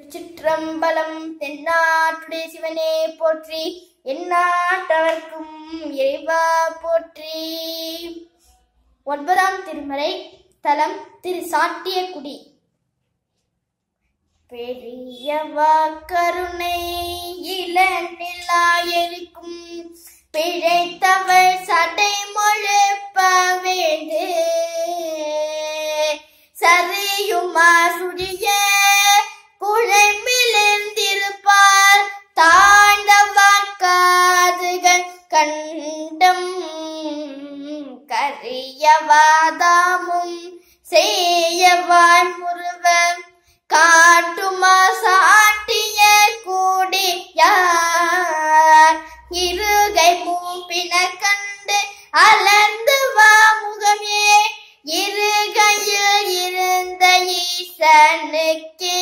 திருச்சிற்றம்பலம் தென்னாட்டுடைய சிவனே போற்றி எந்நாட்டவர்க்கும் இறைவா போற்றி ஒன்பதாம் திருமறை தலம் திரு சாட்டியக்குடி பெரியவா கருணை இளநிலாயிருக்கும் பிழைத்தவள் சடை முழுப்ப வேண்டு சரியுமா சுழிய குழைமிழந்திருப்பார் தாழ்ந்தவா காதுகள் கண்டம் கரியவாதாமும் செய்யவாய் முருவம் காட்டுமா சாட்டிய கூடியார் இருகை மூப்பின கண்டு அலர்ந்து வா முகமே இருகையில் இருந்த ஈசனுக்கே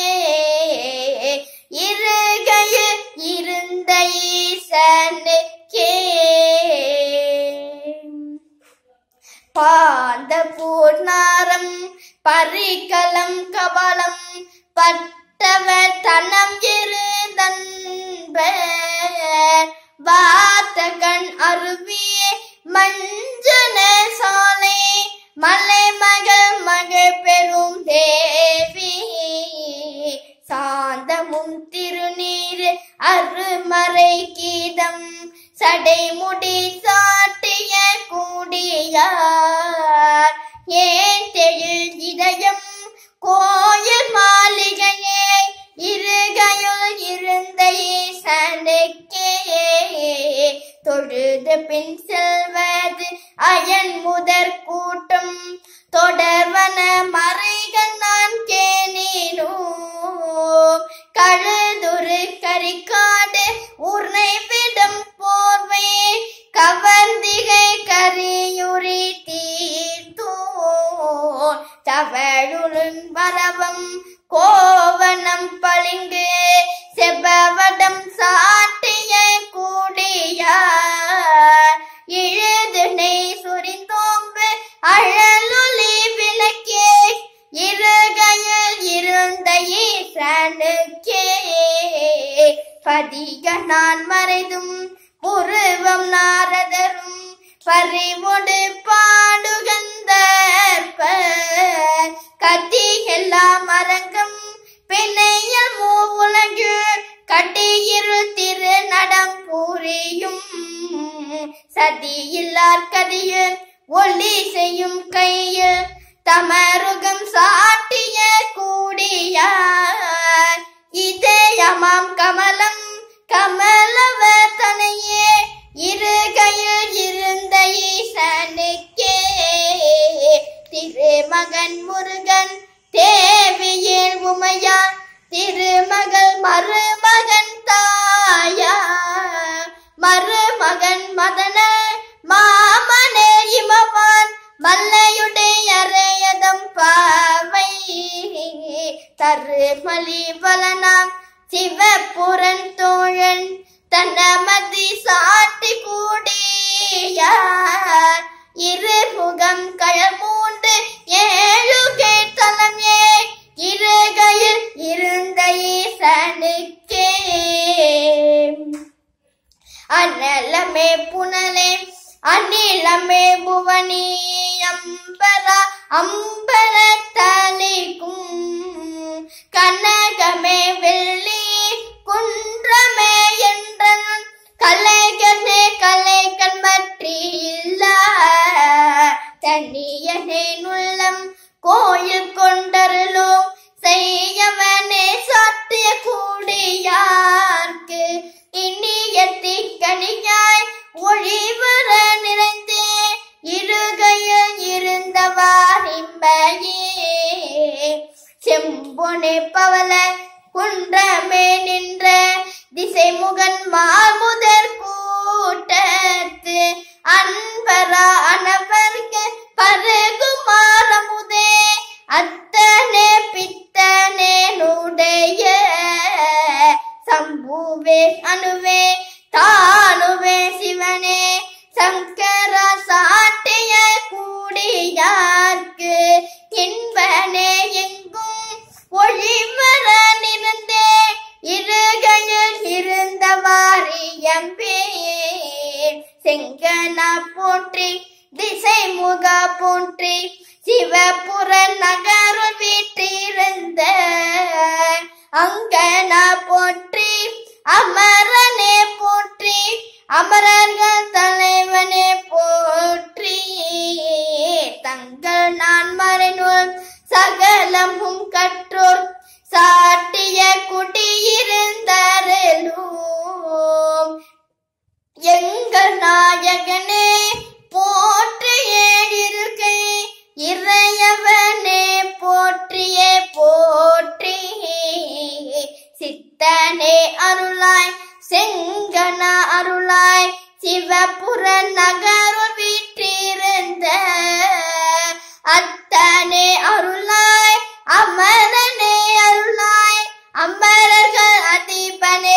இருகையில் இருந்த ஈசனுக்கே பாந்த பூர்ணாரம் பரிகலம் கவலம் பட்டவர் தனம் இருந்தன்ப வாத்தகன் அருவியே மஞ்சன சாலை மலை மகள் மகள் பெரும் தேவி சாந்தமும் திருநீர் அருமறை கீதம் சடைமுடி சாட்டிய கூடியார் ஏன் தெழில் இதயம் கோயில் மாளிகையே இருகையுள் இருந்த ஈசனுக்கே தொழுது பின் செல்வது அயன் முதற் கூட்டம் தொடர்வன மறைகள் நான் கேனீனோ கழுதுரு கரிக்காடு உன்னை விடும் போர்வை கவர்ந்திகை கரியுரி தீர்த்தோ தவழுன் வரவம் கோவனம் பளிங்கு செபவடம் சாட்டிய கூடியார் இழுது நெய் சுரிந்தோம்பு அழலொலி விளக்கே இருகையில் இருந்த ஈசனுக்கே பதிக நான் மறைதும் உருவம் நாரதரும் பறிவொடு பாடுகந்தற்ப கத்தி எல்லாம் அரங்கம் பிணையில் மூவுலகு கட்டியிரு திரு நடம் புரியும் சதியில்லார் கதியில் ஒளி செய்யும் கையில் தமருகம் சாட்டிய கூடியார் இதயமாம் கமலம் கமலவ தனையே இருகையில் இருந்த ஈசனுக்கே திருமகன் முருகன் தேவியில் உமையா திருமகள் மருமகன் தாயா மருமகன் மதன மாமனே இமவான் மல்லையுடைய அரையதம் பாவை தருமலி வலனாம் சிவபுரன் தோழன் தன்னமதி சாட்டி கூடியார் இருமுகம் கழமூண்டு ஏழு கேட்டலம் ஏ இருகையில் இருந்த ஈசனுக்கே அனலமே புனலே அநிலமே புவனி அம்பரா அம்பர தலிக்கும் கனகமே வெள்ளி குன்றமே என்றன் கலைகனே கலைகன் மற்றில்ல தண்ணியனே நுள்ளம் கோயில் கொண்டருளும் செய்யவனே சாத்திய கூடியார்க்கு இனிய திக்கணியாய் ஒளிவர நிறைந்தே இருகையில் இருந்தவாரிம்பையே செம்பொனே பவல குன்றமே நின்ற திசைமுகன் மாமுதற் கூட்டத்து அன்பரா அனவர்க்கு பருகுமாரமுதே அத்தனே பித்தனே நுடைய சம்புவே அணுவே தானுவே சிவனே சங்கர சாட்டிய கூடியார்க்கு இன்பனே எங்கும் ஒளிவர நிறந்தே செங்கனா போற்றி திசை முக போற்றி சிவபுர நகருள் வீற்றிருந்த அங்கனா போற்றி அமரனே போற்றி அமரர்கள் தலைவனே போற்றி தங்கள் நான் மறைநூல் சகலமும் கற்றோர் சாட்டிய குடியிருந்தருளும் எங்கள் நாயகனே போற்றி ஏழிருக்கை இறையவனே போற்றியே போற்றி சித்தனே அருளாய் செங்கன அருளாய் சிவபுர நகருள் வீற்றிருந்த அத்தனே அருளாய் அமரனே அருளாய் அமரர்கள் அதிபனே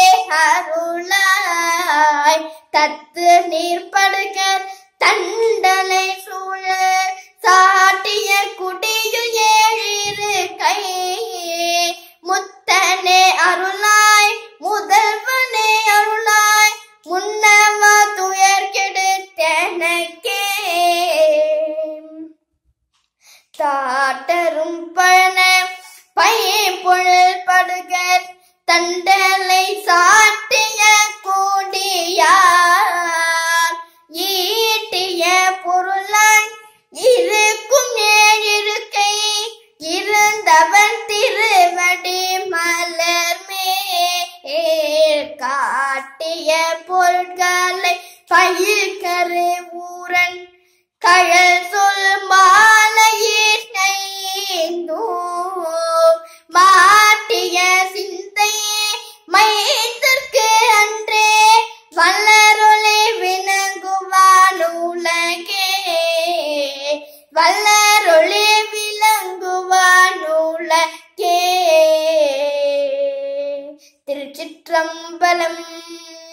அருளாய் தத்து நீர்படுக தண்டலை சூழ சாட்டிய குடியில் ஏழிரு கை முத்தனே அருளாய் முதல்வனே அருளாய் முன்னமா துயர் கெடுத்தனக்கே தாட்டரும் பழன பையே பொழில் படுகர் தண்டலை சாட்டிய கூடியார் ஈட்டிய பொருளாய் இருக்கும் ஏழிருக்கை இருந்தவன் திருவடி மலர் மேல் காட்டிய பொருட்களை பயில் கரு ஊரன் கழல் சொல் மாலையில் நெய்ந்தோம் மாட்டிய சிந்தையே மைந்தற்கு அன்றே வல்லருளே விளங்குவான் உலகே வல்லருளே விளங்குவான் உலகே திருச்சிற்றம்பலம்